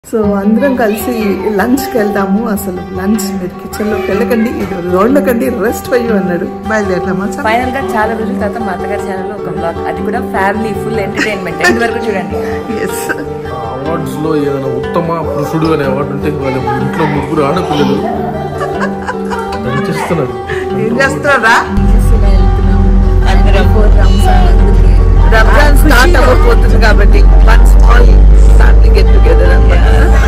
So అందరం కలిసి లంచ్కి వెళ్దాము అసలు లంచ్ మీరు కిచెన్లోకి వెళ్ళకండి ఇది రోడ్లకండి రెస్ట్ అయ్యి అన్నాడు బయలుదేరదామా సార్ ఫైనల్ గా చాలా రోజుల తర్వాత మా అత్తగారి ఛానల్లో ఒక బ్లాగ్ అది కూడా ఫ్యామిలీ ఫుల్ ఎంటర్టైన్మెంట్ ఎండ్ వరకు చూడండి ఎస్ అవార్డ్స్ లో ఏదైనా ఉత్తమ పురుషుడు అనే అవార్డు ఉంటే వాళ్ళ ఇంట్లో ముగ్గురు ఆడపిల్లలు దంచేస్తున్నారు ఏం చేస్తున్నారా అందరం రంజాన్ స్టార్ట్ అవ్వబోతుంది కాబట్టి one small family get together అనమాట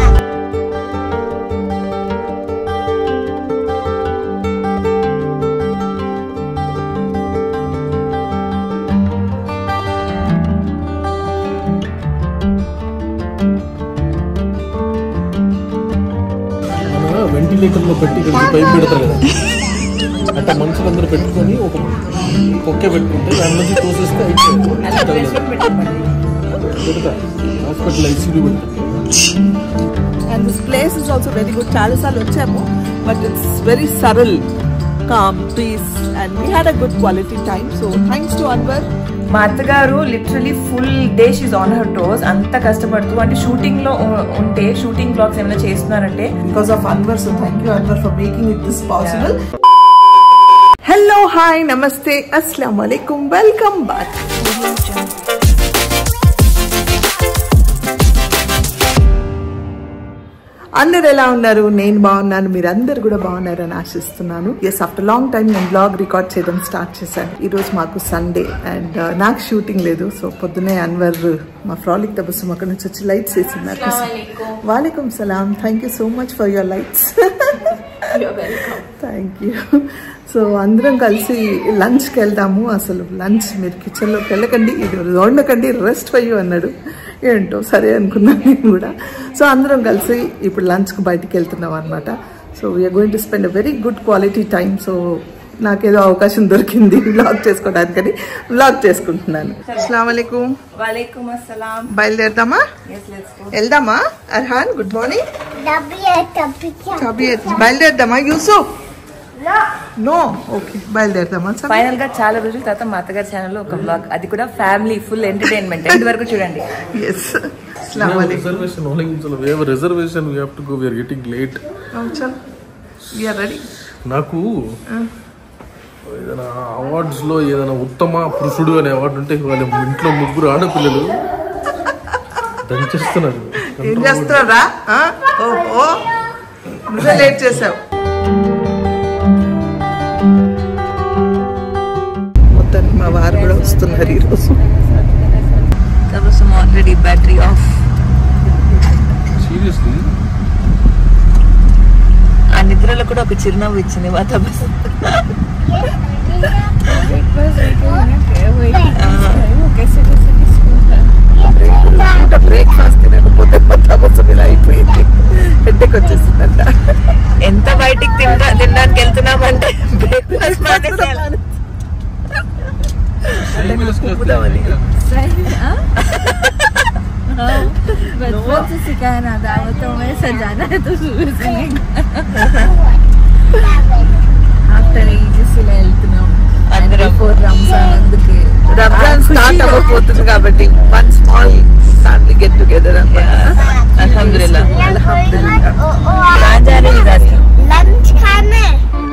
మన వెంటిలేటర్ లో పెట్టి ఇక్కడికి పైప్ పెడతారు కదా అట్లా మనుషులందరూ పెట్టుకొని ఒక కుక్కే పెట్టుకుంటే దాని నుంచి తోసేస్తే అయిపోయింది పెడతా హాస్పిటల్ ఐసీయూ పెడతా and this place is also very good చాలా సార్లు వచ్చాము but it's very Saral calm peace and we had a good quality time so thanks to Anwar మా అత్తగారు literally full day she's on her toes అంత కష్టపడుతూ అంటే shooting లో ఉ- ఉంటే షూటింగ్ బ్లాగ్స్ ఏమైనా చేస్తున్నారంటే because of Anwar. So thank you, Anwar, for making it this possible. Hello, hi, namaste, assalamu alaikum, welcome back. అందరు ఎలా ఉన్నారు నేను బాగున్నాను మీరు అందరు కూడా బాగున్నారని ఆశిస్తున్నాను ఎస్ ఆఫ్టర్ లాంగ్ టైం నేను బ్లాగ్ రికార్డ్ చేయడం స్టార్ట్ చేశాను ఈ రోజు మాకు సండే అండ్ నాకు షూటింగ్ లేదు సో పొద్దునే అన్వర్ మా ఫ్రాలిక్ తబస్సు అక్కడ నుంచి వచ్చి లైట్స్ వేసింది వాలేకుమ్ సలాం thank you so much for your lights thank you so అందరం కలిసి లంచ్కి వెళ్దాము అసలు లంచ్ మీరు కిచెన్లోకి వెళ్ళకండి ఇది వండకండి రెస్ట్ అయ్యి అన్నాడు ఏంటో సరే అనుకున్నాను నేను కూడా సో అందరం కలిసి ఇప్పుడు లంచ్కి బయటికి వెళ్తున్నాం అనమాట so we're going to spend a very good quality time so నాకేదో అవకాశం దొరికింది వ్లాగ్ చేసుకోవడానికని వ్లాగ్ చేసుకుంటున్నాను అస్సలం అయికం వాలేకుమ్ అస్సలాం బయలుదేరదామా వెళ్దామా అర్హాన్ గుడ్ మార్నింగ్ తబియత్ బయలుదేరదామా యూసుఫ్ నో ఓకే బయలుదేరదామా సార్ ఫైనల్ గా చాలా రోజుల తర్వాత మా అత్తగారి ఛానల్లో ఒక బ్లాగ్ అది కూడా ఫ్యామిలీ ఫుల్ ఎంటర్టైన్మెంట్ ఎండ్ వరకు చూడండి ఎస్ అస్సలం అయికం reservation only we have a reservation we have to go we are getting late చల్ వీఆర్ రెడీ నాకు ఏదైనా అవార్డ్స్ లో ఏదైనా ఉత్తమ పురుషుడు అనే అవార్డు ఉంటే వాళ్ళ ఇంట్లో ముగ్గురు ఆడపిల్లలు దంచేస్తున్నారు ఏం చేస్తున్నారా ఆ? ఓ ఓ నువ్వే లేట్ చేసావు మొత్తానికి మా వారు కూడా వస్తున్నారు ఈరోజు Tabassum already battery off seriously ఆ నిద్రలో కూడా ఒక చిరునవ్వు ఇచ్చింది మా తబసం బ్రేక్ఫాస్ట్ తినకపోతే మొత్తం ఇలా అయిపోయింది హెడ్డెక్ వచ్చేసిందంట ఎంత బయటికి తింటా తినడానికి వెళ్తున్నామంటే బ్రేక్ఫాస్ట్ మానేసేయాలి बचपन से सिखाया ना दावतों में सजाना है तो शुरू से ఆఫ్టర్ ఏజెస్ ఇలా వెళ్తున్నాం అందరం ఫోర్ రంజాన్ అందుకే రంజాన్ స్టార్ట్ అవ్వబోతుంది కాబట్టి one small family get together అనమాట అల్హమ్దులిల్లా అల్హమ్దులిల్లా कहाँ जा रहे हैं रास्ते लंच खाने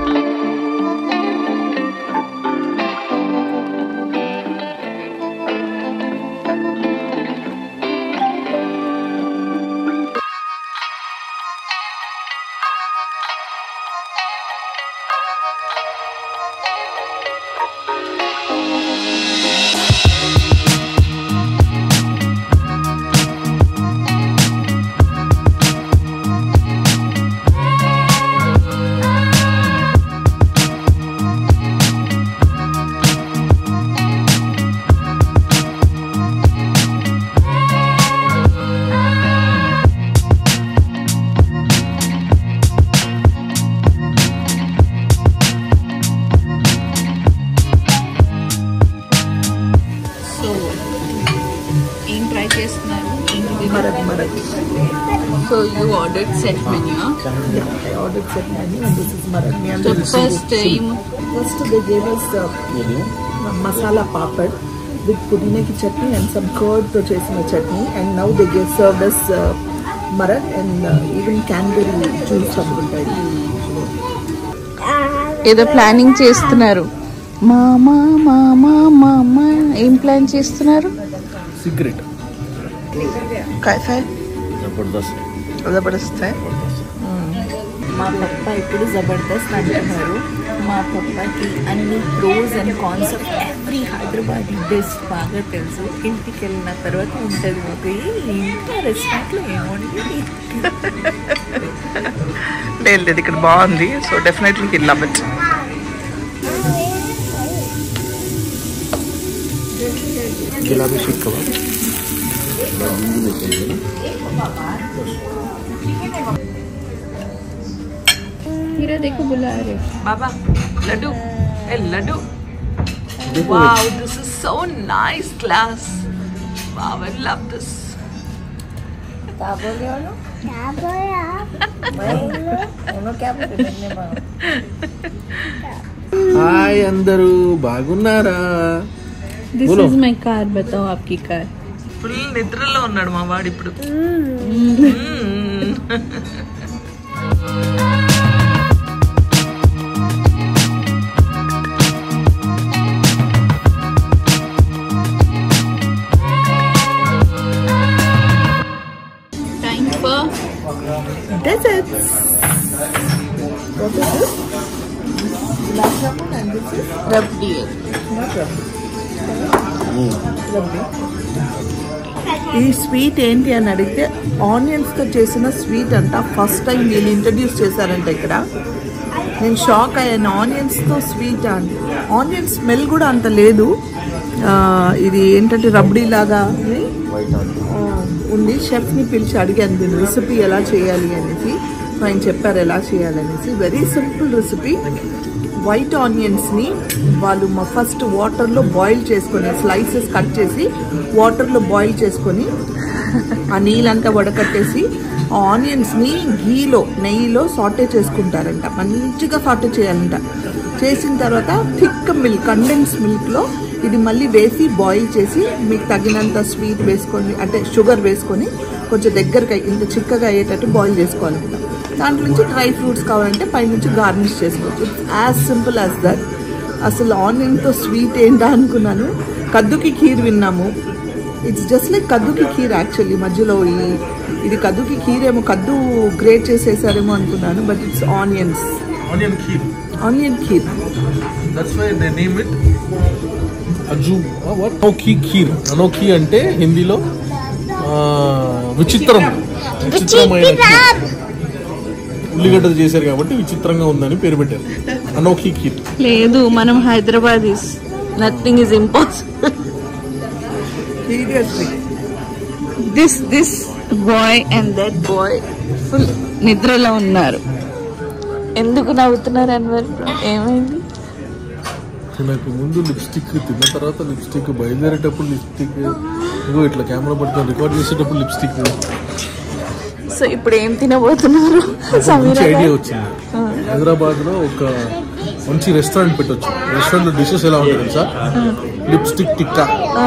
సో ఏం ట్రై చేస్తున్నారు marag marag so you order set menu I ordered set menu and this is marath. So first ఏం First they gave us uh, masala papad with pudina ki chutney and some curd తో చేసిన chutney and now they gave served us uh, మరన్ and even cranberry juice అనుకుంటాయి ఏదో planning చేస్తున్నారు మామా మామా మామా ఏం ప్లాన్ చేస్తున్నారు సిగరెట్ కైఫై జబర్దస్త్ జబర్దస్త్ है మా పప్ప ఇప్పుడు జబర్దస్త్ అంటున్నారు మా పప్పకి అన్ని pros and cons of every Hyderabad dish బాగా తెలుసు ఇంటికి వెళ్ళిన తర్వాత ఉంటుంది మాకు "ఏ, ఇంట్లో రెస్టారెంట్లో ఏముంది లేదు లేదు ఇక్కడ బాగుంది so definitely he'll love it gulabi seekh kebab Heera देखो बुला रहे బాబా లడ్డు ఏ laddu wow this is so nice class wow I love this hi అందరూ బాగున్నారా दिस बोलो। इज माय कार बताओ आपकी कार ఫుల్ నిద్రలో ఉన్నాడు మా వాడు ఇప్పుడు time for Deserts. What is this? Gulab jamun and this is rabdi not rabdi. Rabdi. ఈ స్వీట్ ఏంటి అని అడిగితే ఆనియన్స్తో చేసిన స్వీట్ అంట ఫస్ట్ టైం వీళ్ళు ఇంట్రడ్యూస్ చేశారంట ఇక్కడ నేను షాక్ అయ్యాను ఆనియన్స్తో స్వీట్ అని ఆనియన్ స్మెల్ కూడా అంత లేదు ఆ, ఇది ఏంటంటే రబ్డీ లాగా ఉంది. ఆ, ఉంది షెఫ్ని పిలిచి అడిగాను దీని రెసిపీ ఎలా చేయాలి అనేసి ఆయన చెప్పారు ఎలా చేయాలనేసి వెరీ సింపుల్ రెసిపీ వైట్ ఆనియన్స్ని వాళ్ళు ఫస్ట్ వాటర్లో బాయిల్ చేసుకొని స్లైసెస్ కట్ చేసి వాటర్లో బాయిల్ చేసుకొని ఆ నీళ్ళంతా వడకట్టేసి ఆ ఆనియన్స్ని గీలో నెయ్యిలో సాటే చేసుకుంటారంట మంచిగా సాటే చేయాలంట చేసిన తర్వాత థిక్ మిల్క్ కండెన్స్ మిల్క్లో ఇది మళ్ళీ వేసి బాయిల్ చేసి మీకు తగినంత స్వీట్ వేసుకొని అంటే షుగర్ వేసుకొని కొంచెం దగ్గరగా ఇంత చిక్కగా అయ్యేటట్టు బాయిల్ చేసుకోవాలంట దాంట్లో నుంచి డ్రై ఫ్రూట్స్ కావాలంటే పైనుంచి గార్నిష్ చేసుకోవచ్చు it's as simple as that అసలు ఆనియన్తో స్వీట్ ఏంటా అనుకున్నాను కద్దుకి ఖీర్ విన్నాము ఇట్స్ జస్ట్ లైక్ కద్దుకి ఖీర్ యాక్చువల్లీ మధ్యలో ఈ ఇది కద్దుకి ఖీర్ ఏమో కద్దు గ్రేట్ చేసేసారేమో అనుకున్నాను but it's onions onion kheer onion kheer that's why they name it as what Anokhi kheer అనోఖీ అంటే హిందీలో ఆ, విచిత్రం విచిత్రమైన ఖీర్ ఉల్లిగడ్డలు చేశారు కాబట్టి విచిత్రంగా ఉందని పేరు పెట్టారు అనోఖీ ఖీర్ లేదు మనం Hyderabad is nothing is impossible seriously this this boy and that boy full నిద్రలో ఉన్నారు ఎందుకు నవ్వుతున్నారు అన్వర్ ఏమైంది తినక ముందు లిప్స్టిక్ తిన్న తర్వాత లిప్స్టిక్ బయలుదేరేటప్పుడు లిప్స్టిక్ ఇగో ఇట్లా కెమెరా పట్టుకొని రికార్డ్ చేసేటప్పుడు లిప్స్టిక్ సో ఇప్పుడు ఏం తినబోతున్నారు మంచి సమీరా ఐడియా గారు? వచ్చింది హైదరాబాద్ లో ఒక మంచి రెస్టారెంట్ పెట్టొచ్చు రెస్టారెంట్ లో డిషెస్ ఎలా ఉంటాయి తెలుసా lipstick tikka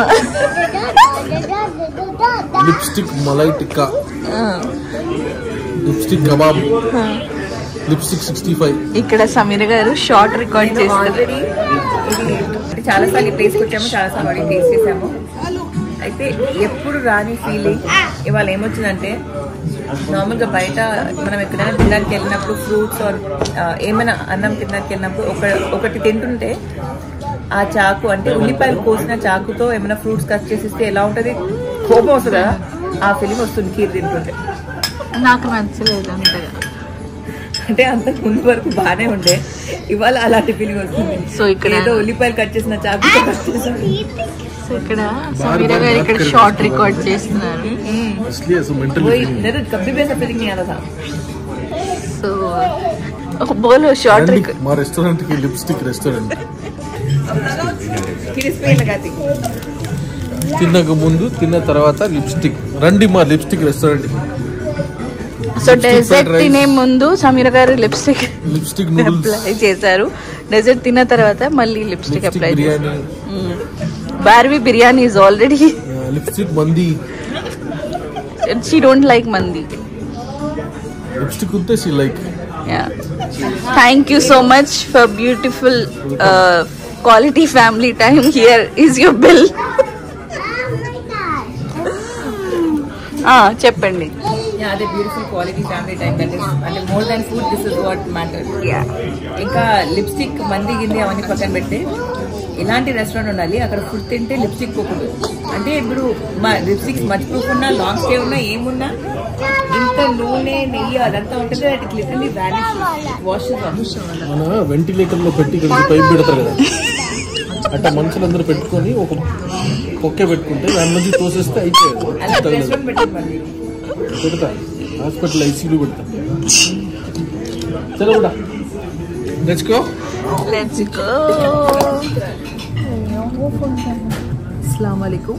lipstick malai tikka lipstick kebab lipstick sixty five ఇక్కడ సమీర గారు షార్ట్ రికార్డ్ చేస్తారు ఆల్రెడీ ఇది అంటే చాలాసార్లు ఈ ప్లేస్కి వచ్చాము చాలాసార్లు ఆల్రెడీ టేస్ట్ చేసాము అయితే ఎప్పుడు రాని ఫీలింగ్ ఇవాళ ఏమొచ్చిందంటే నార్మల్గా బయట మనం ఎక్కడైనా తినడానికి వెళ్ళినప్పుడు ఫ్రూట్స్ ఆర్ ఏమైనా అన్నం తినడానికి వెళ్ళినప్పుడు ఒక ఒకటి తింటుంటే ఆ చాకు అంటే ఉల్లిపాయలు కోసిన చాకుతో ఏమైనా ఫ్రూట్స్ కట్ చేసిస్తే ఎలా ఉంటుంది కోపం వస్తుంది కదా ఆ ఫీలింగ్ వస్తుంది కీర్ తింటుంటే నాకు నచ్చలేదు అంతగా అంటే అంతకు ముందు వరకు బాగానే ఉండే ఇవాళ అలాంటి ఫీలింగ్ వస్తుంది సో ఇక్కడ- ఏదో ఉల్లిపాయలు కట్ చేసిన చాకు కట్ చేసాం సో ఇక్కడ సమీర గారు ఇక్కడ షార్ట్ రికార్డ్ చేస్తున్నారు इसलिए ऐसा मेंटल वही मेरे कभी भी ऐसा फीलिंग नहीं आता था సో బోలో షార్ట్ రండి, రికార్డ్ మా రెస్టారెంట్ కి లిప్స్టిక్ రెస్టారెంట్ फिर इस पे लगाती తినక ముందు తిన్న తర్వాత లిప్స్టిక్ రండి మా lipstick restaurant so Lipstick dessert fried rice. తినే ముందు సమీర గారు లిప్స్టిక్ లిప్స్టిక్ నూడిల్స్ అప్లై చేశారు డెజర్ట్ తిన్న తర్వాత మళ్ళీ లిప్స్టిక్ లిప్స్టిక్ అప్లై బిర్యానీ చేశారు Barbie biryani is already lipstick మంది షీ డోంట్ లైక్ మంది లిప్స్టిక్ ఉంటే she like Yeah. Thank you so much for beautiful uh, quality family time. Here is your bill. ah, చెప్పండి Yeah, అదే beautiful quality family time that is అంటే more than food this is what matter Yeah. ఇంకా lipstick మంది గింది అవన్నీ పక్కన పెడితే ఇలాంటి రెస్టారెంట్ ఉండాలి అక్కడ ఫుడ్ తింటే లిప్స్టిక్ పోకూడదు అంటే ఇప్పుడు మా లిప్స్టిక్స్ మర్చిపోకుండా లాంగ్ స్టే ఉన్నా ఏమున్నా ఇంత నూనె నెయ్యి అదంతా ఉంటుంది అది లిటరలీ వ్యానిష్ వాషెస్ మన వెంటిలేటర్ లో పెట్టి ఇక్కడ పైప్ పెడతారు కదా అట్లా మనుషులందరూ పెట్టుకొని ఒక ఒకే పెట్టుకుంటే దాని నుంచి తోసేస్తే అయిపోయాడు అలాంటి రెస్టారెంట్ పెట్టండి మరి మీరు. పెడతా హాస్పిటల్ ఐసీయూ పెడతా చలో కూడా తెచ్చుకో Let's go. అస్సలం వాలేకుమ్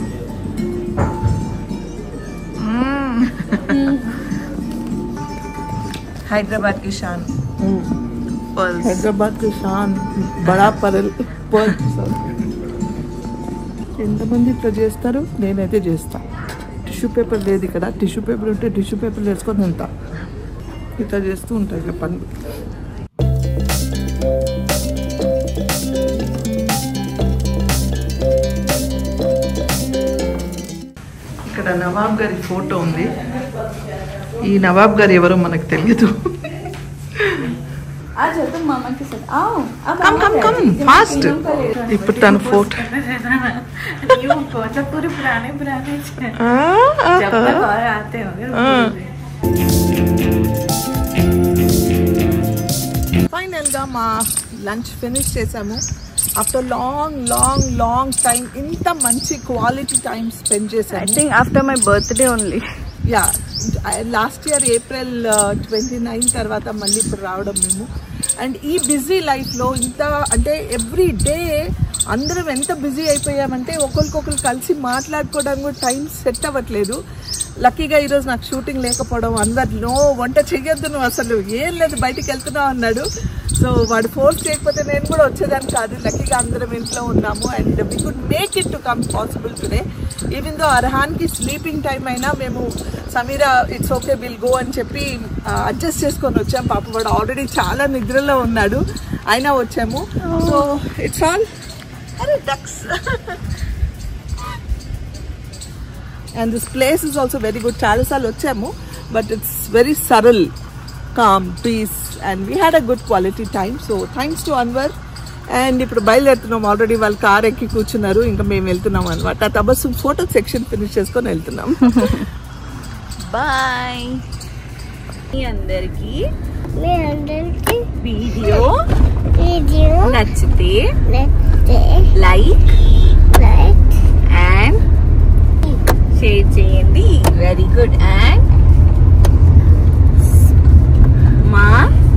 హైదరాబాద్ కి షాన్ Pulse. హైదరాబాద్ కి షాన్ బడా పరల్ పర్ల్ ఎంతమంది ఇట్లా చేస్తారు నేనైతే చేస్తా టిష్యూ పేపర్ లేదు ఇక్కడ టిష్యూ పేపర్ ఉంటే టిష్యూ పేపర్ వేసుకొని తింటా ఇట్లా చేస్తూ ఉంటాయి ఇక పనులు ఇక్కడ నవాబ్ గారి ఫోటో ఉంది ఈ నవాబ్ గారు ఎవరో మనకు తెలియదు आ जाओ तुम मामा के साथ आओ अब కమ్ కమ్ కమ్ ఫాస్ట్ ఇప్పుడు తన ఫోటో यूं मतलब पूरे पुराने पुराने जब तक और आते होंगे ఫైనల్ గా మా లంచ్ ఫినిష్ చేసాము after long long long time ఇంత మంచి క్వాలిటీ టైం స్పెండ్ I చేసాము think after my birthday only. Yeah last year April twenty nine తర్వాత మళ్ళీ ఇప్పుడు రావడం మేము అండ్ ఈ బిజీ లైఫ్లో ఇంత అంటే ఎవ్రీ డే అందరం ఎంత బిజీ అయిపోయామంటే ఒకరికొకరు కలిసి మాట్లాడుకోవడానికి కూడా టైం సెట్ అవ్వట్లేదు లక్కీగా ఈరోజు నాకు షూటింగ్ లేకపోవడం అందరు నో వంట చెయ్యొద్దు నువ్వు అసలు ఏం లేదు బయటికి వెళ్తున్నావు అన్నాడు సో వాడు ఫోర్స్ చేయకపోతే నేను కూడా వచ్చేదాన్ని కాదు లక్కీగా అందరం ఇంట్లో ఉన్నాము and we could make it to come possible today even though అర్హాన్కి స్లీపింగ్ టైం అయినా మేము Samira it's okay will go అని చెప్పి అడ్జస్ట్ చేసుకొని వచ్చాం పాప వాడు ఆల్రెడీ చాలా నిద్రలో ఉన్నాడు అయినా వచ్చాము so it's all are ducks and this place is also very good చాలాసార్లు వచ్చాము but it's very Saral calm peace and we had a good quality time so thanks to Anwar and ఇప్పుడు బయలుదేరుతున్నాం ఆల్రెడీ వాళ్ళు కార్ ఎక్కి కూర్చున్నారు ఇంకా మేము వెళ్తున్నాం అనమాట తబస్సు ఫోటో సెక్షన్ ఫినిష్ చేసుకొని వెళ్తున్నాం బాయ్ మీ అందరికి మీ అందరికి వీడియో వీడియో నచ్చితే నచ్చితే లైక్ లైక్ అండ్ షేర్ చేయండి వెరీ గుడ్ అండ్ మా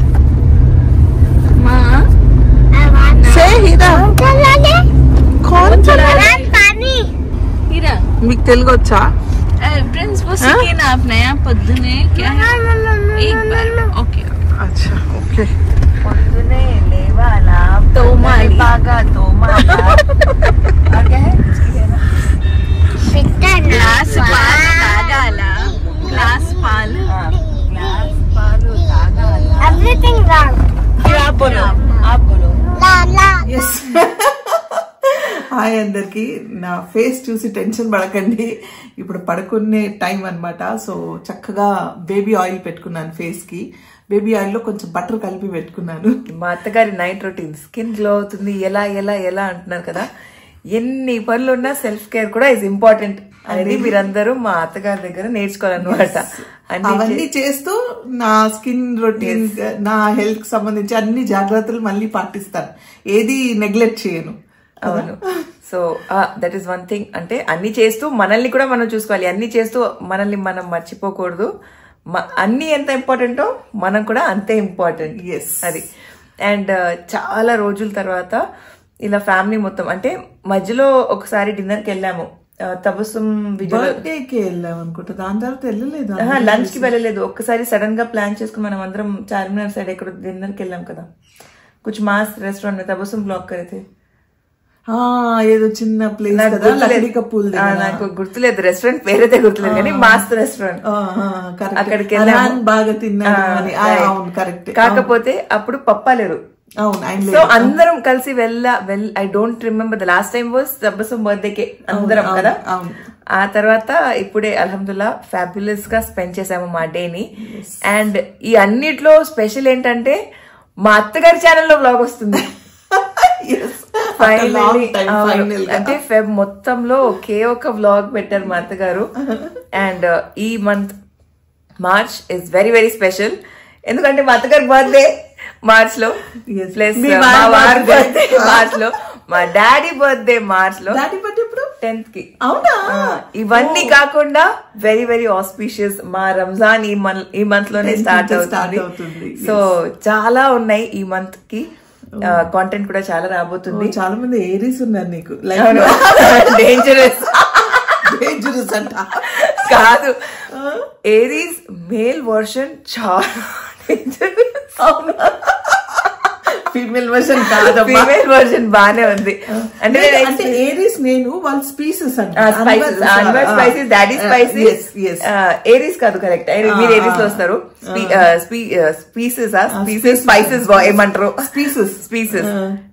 మా సే హీరా చలానే కౌన్ పానీ हीरा మీకు తెలుగు వచ్చా प्रिंस वो सीखे ना आप नया పొద్దునే क्या है एक बार ओके అచ్చా ఓకే పొద్దునే లేవాలా తోమాలి. బాగా తోమాలా और क्या है పిట్టన గ్లాస్ పాలు తాగాల గ్లాస్ పాలు గ్లాస్ పాలు తాగాలా ఎవ్రీథింగ్ రాంగ్ आप बोलो आप बोलो లా లా ఎస్ హాయ్ అందరికి నా ఫేస్ చూసి టెన్షన్ పడకండి ఇప్పుడు పడుకునే టైం అన్నమాట సో చక్కగా బేబీ ఆయిల్ పెట్టుకున్నాను ఫేస్ కి బేబీ ఆయిల్ లో కొంచెం బటర్ కలిపి పెట్టుకున్నాను మా అత్తగారి నైట్ రొటీన్ స్కిన్ గ్లో అవుతుంది ఎలా ఎలా ఎలా అంటున్నారు కదా ఎన్ని పనులు ఉన్నా సెల్ఫ్ కేర్ కూడా ఇస్ ఇంపార్టెంట్ అనేది మీరందరూ మా అత్తగారి దగ్గర నేర్చుకోవాలన్నమాట అన్ని అవన్నీ చేస్తూ నా స్కిన్ రొటీన్ నా హెల్త్ కి సంబంధించి అన్ని జాగ్రత్తలు మళ్ళీ పాటిస్తాను ఏది నెగ్లెక్ట్ చేయను అవును so that is one thing అంటే అన్ని చేస్తూ మనల్ని కూడా మనం చూసుకోవాలి అన్ని చేస్తూ మనల్ని మనం మర్చిపోకూడదు మ- అన్ని ఎంత ఇంపార్టెంటో మనం కూడా అంతే ఇంపార్టెంట్ Yes. అది అండ్ చాలా రోజుల తర్వాత ఇలా ఫ్యామిలీ మొత్తం అంటే మధ్యలో ఒకసారి డిన్నర్ కి వెళ్ళాము ఆ, తబస్సుం విజయ్ బర్త్డే కి వెళ్ళాం అనుకుంటా దాని తర్వాత వెళ్ళలేదు లంచ్ కి వెళ్ళలేదు ఒక్కసారి సడన్ గా ప్లాన్ చేసుకుని మనం అందరం చార్మినార్ సైడ్ ఎక్కడ డిన్నర్ కి వెళ్ళాం కదా కుछ మాస్ రెస్టారెంట్ में तबसुम ब्लॉक करे थे ఆ, ఏదో చిన్న ప్లేస్ నాకు కదా గుర్తులేదు. లక్డీ కపూల్ ఆ, నాకు గుర్తులేదు రెస్టారెంట్ పేరైతే గుర్తులేదు కానీ మాస్ రెస్టారెంట్ అక్కడికి వెళ్ళాము. బాగా తిన్నాను ఆ, అని ఆ, right. అవును కరెక్ట్ కాకపోతే అప్పుడు పప్పా లేరు అవును ఆయన సో లేదు. అందరం కలిసి వెళ్ళ well I don't remember the last time was సబ్బసం బర్త్డేకే అందరం అవును, కదా అవును. ఆ తర్వాత ఇప్పుడే అల్హమ్దుల్లా ఫ్యాబులస్ గా స్పెండ్ చేసాము మా డేని అండ్ ఈ అన్నిట్లో స్పెషల్ ఏంటంటే మా అత్తగారి ఛానల్లో బ్లాగ్ వస్తుంది Yes. After long Finally, time, అవును. final గా. అంటే ఫెబ్ మొత్తంలో ఒకే ఒక వ్లాగ్ పెట్టారు మా అత్తగారు అండ్ ఈ month March is very very special ఎందుకంటే మా అత్తగారి బర్త్డే మార్చ్ లో Yes. ప్లస్ మీ మా వారి వారి birthday. బర్త్డే మార్చ్ లో మా డాడీ బర్త్డే మార్చ్ లో దాటి పట్టి ఇప్పుడు టెన్త్ కి అవునా ఆ, ఇవన్నీ కాకుండా వెరీ వెరీ ఆస్పీషియస్ మా రంజాన్ ఈ మంత్ ఈ మంత్ లోనే 10th స్టార్ట్ నుంచి start అవుతుంది అవుతుంది. సో చాలా ఉన్నాయి ఈ మంత్ కి కాంటెంట్ కూడా చాలా రాబోతుంది చాలా మంది ఏరీస్ ఉన్నారు నీకు అవును లైక్ డేంజరస్ డేంజరస్ అంట కాదు ఏరీస్ మేల్ వర్షన్ చాలా డేంజరస్ ఫీమేల్ వర్షన్ కాదమ్మా ఫీమేల్ వర్షన్ బానే ఉంది అంటే అంటే అంటే ఏరీస్ నేను వాళ్ళ స్పీసెస్ అంట spices Anwar spices daddy spices yes Aries కాదు కరెక్ట్ మీరు ఏరీస్ లో వస్తారు స్పీసెస్ స్పీసెస్ స్పైసెస్ ఏమంటారు Species. స్పీసెస్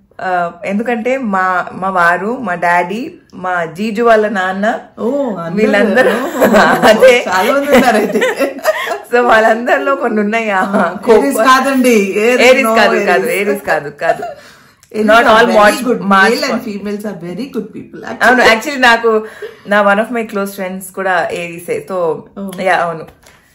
ఎందుకంటే మా మా వారు మా డాడీ మా జీజు వాళ్ళ నాన్న ఓ వీళ్ళందరూ అదే అదే చాలా మంది ఉన్నారు అయితే సో వాళ్ళందరిలో కొన్ని ఉన్నాయి ఆ ఏరీస్ కాదండి ఏరీస్ కాదు కాదు ఏరీస్ కాదు కాదు not all good March male and females are very good people అవును యాక్చువల్లీ నాకు నా one of my close friends కూడా ఏరీసే సో యా అవును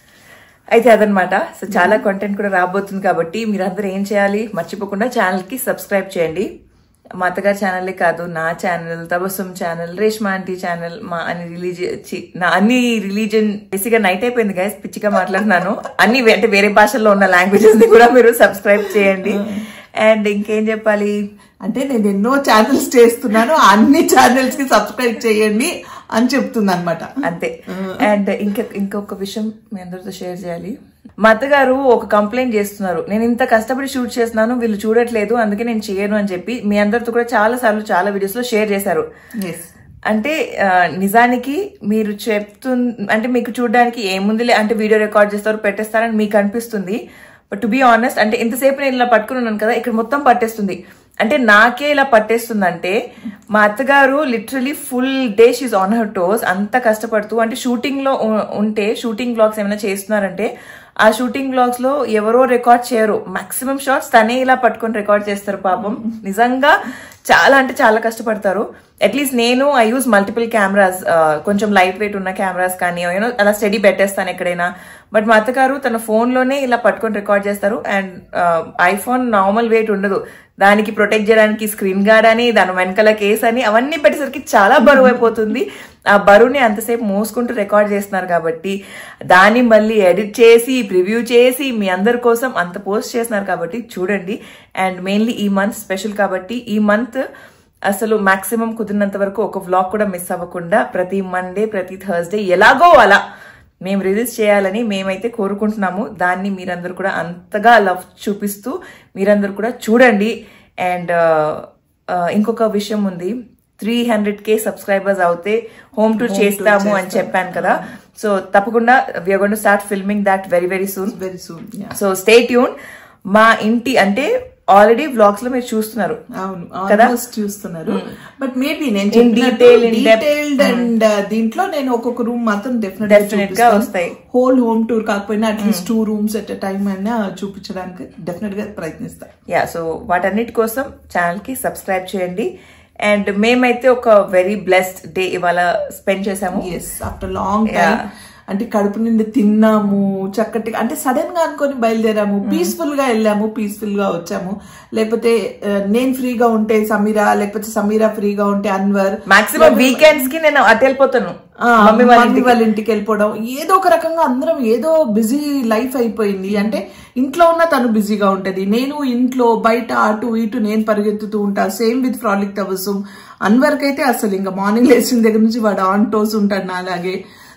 అయితే అదనమాట సో చాలా కంటెంట్ కూడా రాబోతుంది కాబట్టి మీరందరూ ఏం చేయాలి మర్చిపోకుండా ఛానల్ కి సబ్స్క్రైబ్ చేయండి మా అత్తగారి ఛానలే కాదు నా channel Tabassum channel Reshma aunty channel మా అన్ని రిలీజియన్ నా అన్ని రిలీజన్ బేసిక్గా నైట్ అయిపోయింది గైస్ పిచ్చిగా మాట్లాడుతున్నాను అన్ని వే- అంటే వేరే భాషల్లో ఉన్న లాంగ్వేజెస్ ని కూడా మీరు సబ్స్క్రైబ్ చేయండి అండ్ ఇంకేం చెప్పాలి అంటే నేను ఎన్నో ఛానల్స్ చేస్తున్నాను అన్ని ఛానల్స్ కి సబ్స్క్రైబ్ చేయండి అని చెప్తుంది అనమాట అంతే అండ్ ఇంకా ఇంకొక విషయం మీ అందరితో షేర్ చేయాలి మా అత్తగారు ఒక కంప్లైంట్ చేస్తున్నారు నేను ఇంత కష్టపడి షూట్ చేస్తున్నాను వీళ్ళు చూడట్లేదు అందుకే నేను చేయను అని చెప్పి మీ అందరితో కూడా చాలా సార్లు చాలా వీడియోస్ లో షేర్ చేశారు ఎస్ అంటే ఆ, నిజానికి మీరు చెప్తు అంటే మీకు చూడడానికి ఏముందిలే అంటే వీడియో రికార్డ్ చేస్తారు పెట్టేస్తారని మీకు అనిపిస్తుంది బట్ టు బీ ఆనెస్ట్ అంటే ఇంతసేపు నేను ఇలా పట్టుకుని ఉన్నాను కదా ఇక్కడ మొత్తం పట్టేస్తుంది అంటే నాకే ఇలా పట్టేస్తుందంటే మా అత్తగారు literally full day she's on her toes అంత కష్టపడుతూ అంటే షూటింగ్ లో ఉ- ఉంటే షూటింగ్ బ్లాగ్స్ ఏమైనా చేస్తున్నారంటే ఆ షూటింగ్ బ్లాగ్స్ లో ఎవరో రికార్డ్ చేయరు మాక్సిమం షార్ట్స్ తనే ఇలా పట్టుకొని రికార్డ్ చేస్తారు పాపం నిజంగా చాలా అంటే చాలా కష్టపడతారు అట్లీస్ట్ నేను ఐ యూస్ మల్టిపుల్ కెమెరాస్ కొంచెం లైట్ వెయిట్ ఉన్న కెమెరాస్ కానీ యూనో అలా స్టడీ పెట్టేస్తాను ఎక్కడైనా బట్ మా అత్తగారు తన ఫోన్ లోనే ఇలా పట్టుకొని రికార్డ్ చేస్తారు అండ్ ఐఫోన్ నార్మల్ వెయిట్ ఉండదు దానికి ప్రొటెక్ట్ చేయడానికి స్క్రీన్ గార్డ్ అని దాని వెనకాల కేస్ అని అవన్నీ పెట్టేసరికి చాలా బరువు అయిపోతుంది ఆ బరువుని అంతసేపు మోసుకుంటూ రికార్డ్ చేస్తున్నారు కాబట్టి దాన్ని మళ్ళీ ఎడిట్ చేసి ప్రివ్యూ చేసి మీ అందరి కోసం అంత పోస్ట్ చేస్తున్నారు కాబట్టి చూడండి అండ్ మెయిన్లీ ఈ మంత్ స్పెషల్ కాబట్టి ఈ మంత్ అసలు మాక్సిమం కుదిరినంత వరకు ఒక వ్లాగ్ కూడా మిస్ అవ్వకుండా ప్రతి మండే ప్రతి థర్స్డే ఎలాగో అలా మేము రిలీజ్ చేయాలని మేమైతే కోరుకుంటున్నాము దాన్ని మీరందరూ కూడా అంతగా లవ్ చూపిస్తూ మీరందరూ కూడా చూడండి అండ్ ఇంకొక విషయం ఉంది త్రీ హండ్రెడ్ కే సబ్స్క్రైబర్స్ అవుతే హోమ్ టూర్ చేస్తాము అని చెప్పాను కదా సో తప్పకుండా we are going to start filming that very very soon very soon so stay tuned మా ఇంటి అంటే ఆల్రెడీ వ్లాగ్స్ లో మీరు చూస్తున్నారు అవును కదా? ఆల్మోస్ట్ చూస్తున్నారు బట్ మేబీ నేను In detail, in depth. Detailed and దీంట్లో నేను ఒక్కొక్క రూమ్ మాత్రం Definite డెఫినెట్ గా వస్తాయి. హోల్ హోమ్ టూర్ కాకపోయినా at least two rooms at time అయినా చూపించడానికి డెఫినెట్ గా ప్రయత్నిస్తా యా సో వాటన్నిటి కోసం ఛానల్ కి సబ్స్క్రైబ్ చేయండి అండ్ మేమైతే ఒక వెరీ బ్లెస్డ్ డే ఇవాళ స్పెండ్ చేసాము yes after long time Yeah. అంటే కడుపు నిండి తిన్నాము చక్కటి అంటే సడన్ గా అనుకొని బయలుదేరాము పీస్ఫుల్ గా వెళ్ళాము పీస్ఫుల్ గా వచ్చాము లేకపోతే ఆ, నేను ఫ్రీగా ఉంటే సమీరా లేకపోతే సమీరా ఫ్రీగా ఉంటే అన్వర్ మాక్సిమం వీకెండ్స్ కి నేను అటు వెళ్ళిపోతాను ఆ, మమ్మీ వాళ్ళ మమ్మీ ఇంటికి. వాళ్ళ ఇంటికి వెళ్ళిపోవడం ఏదో ఒక రకంగా అందరం ఏదో బిజీ లైఫ్ అయిపోయింది అంటే ఇంట్లో ఉన్న తను బిజీగా ఉంటది నేను ఇంట్లో బయట అటు ఇటు నేను పరిగెత్తుతూ ఉంటా సేమ్ విత్ ఫ్రాలిక్ తవసం అన్వర్క్ అయితే అసలు ఇంకా మార్నింగ్ లేచిన దగ్గర నుంచి వాడు ఆన్ టోస్ ఉంటాడు నా అలాగే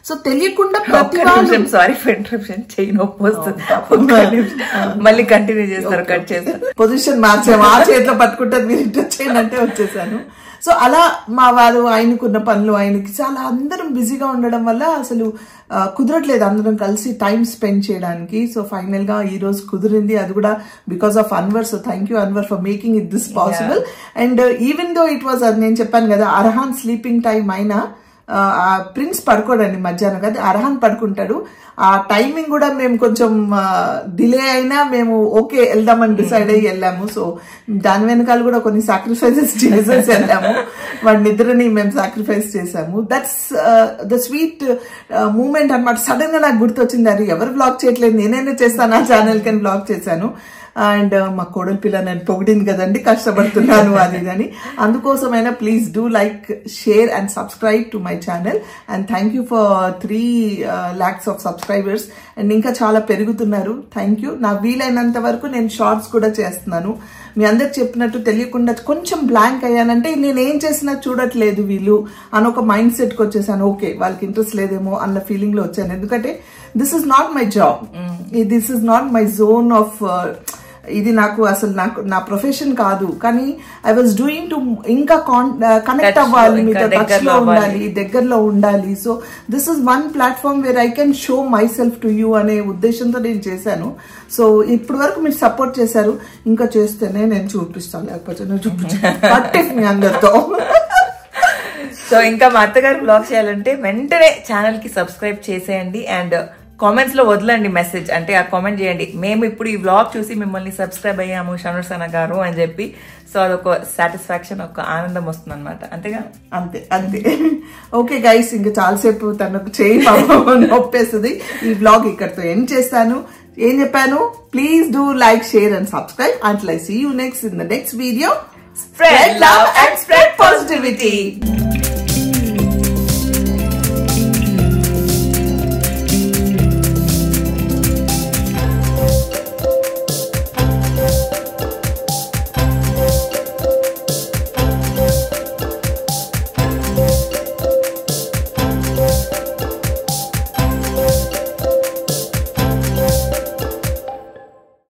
సో తెలియకుండా ప్రతి వాళ్ళు సారీ ఫర్ ఇంటరప్షన్ చెయ్యి నొప్పి వస్తుంది ఒక్క నిమిషం. మళ్ళీ కంటిన్యూ చేస్తారు కట్ చేస్తారు పొజిషన్ మార్చాము ఆ చేతిలో పట్టుకుంటే మీరు ఇటు చేయండి అంటే వచ్చేసాను సో అలా మా వారు ఆయనకున్న పనులు ఆయనకి చాలా అందరం బిజీగా ఉండడం వల్ల అసలు ఆ, కుదరట్లేదు అందరం కలిసి టైం స్పెండ్ చేయడానికి సో ఫైనల్ గా ఈ రోజు కుదిరింది అది కూడా because of Anwar so thank you Anwar for making it this possible and even though it was నేను చెప్పాను కదా అర్హాన్ స్లీపింగ్ టైం అయినా ఆ ప్రిన్స్ పడుకోడండి మధ్యాహ్నం కదా అర్హాన్ పడుకుంటాడు ఆ టైమింగ్ కూడా మేము కొంచెం డిలే అయినా మేము ఓకే వెళ్దామని డిసైడ్ అయ్యి వెళ్ళాము సో దాని వెనకాల కూడా కొన్ని సాక్రిఫైసెస్ చేసేసి వెళ్ళాము వాడి నిద్రని మేము సాక్రిఫైస్ చేసాము దట్స్ ద స్వీట్ మూమెంట్ అన్నమాట సడన్ గా నాకు గుర్తొచ్చింది అది ఎవరు బ్లాక్ చేయట్లేదు నేనైనా చేస్తాను ఆ ఛానల్ కని బ్లాక్ చేశాను అండ్ మా కోడలి పిల్ల నేను పొగిడింది కదండి కష్టపడుతున్నాను అది అని అందుకోసమైనా please do like share and subscribe to my channel and thank you for three lakhs of subscribers and ఇంకా చాలా పెరుగుతున్నారు థ్యాంక్ యూ నా వీలైనంత వరకు నేను షార్ట్స్ కూడా చేస్తున్నాను మీ అందరికి చెప్పినట్టు తెలియకుండా కొంచెం బ్లాంక్ అయ్యానంటే నేను ఏం చేసినా చూడట్లేదు వీళ్ళు అని ఒక మైండ్ సెట్కి వచ్చేసాను ఓకే వాళ్ళకి ఇంట్రెస్ట్ లేదేమో అన్న ఫీలింగ్ లో వచ్చాను ఎందుకంటే this is not my job this is not my zone of ఇది నాకు అసలు నాకు నా ప్రొఫెషన్ కాదు కానీ ఐ వాజ్ డూయింగ్ టు ఇంకా కనెక్ట్ Touch లో, అవ్వాలి ఇంకా మీతో టచ్ దగ్గరలో లో అవ్వాలి. ఉండాలి దగ్గరలో ఉండాలి so this is one platform where I can show myself to you అనే ఉద్దేశంతో నేను చేశాను సో ఇప్పటి వరకు మీరు సపోర్ట్ చేశారు ఇంకా చేస్తేనే నేను చూపిస్తాను లేకపోతే నేను చూపించాను పట్టేసి మీ అందరితో సో ఇంకా మా అత్తగారు బ్లాగ్ చేయాలంటే వెంటనే ఛానల్ కి సబ్స్క్రైబ్ చేసేయండి అండ్ కామెంట్స్ లో వదలండి మెసేజ్ అంటే ఆ కామెంట్ చేయండి మేము ఇప్పుడు ఈ బ్లాగ్ చూసి మిమ్మల్ని సబ్స్క్రైబ్ అయ్యాము షనుసన గారు అని చెప్పి సో అదొక సాటిస్ఫాక్షన్ ఒక ఆనందం వస్తుంది అనమాట అంతేగా అంతే అంతే ఓకే గైస్ ఇంకా చాలాసేపు తనకు చేయి పాపం నొప్పేస్తుంది ఈ బ్లాగ్ ఇక్కడతో ఎండ్ చేస్తాను ఏం చెప్పాను please do like share and subscribe and I see you next in the next video Spread love and spread positivity.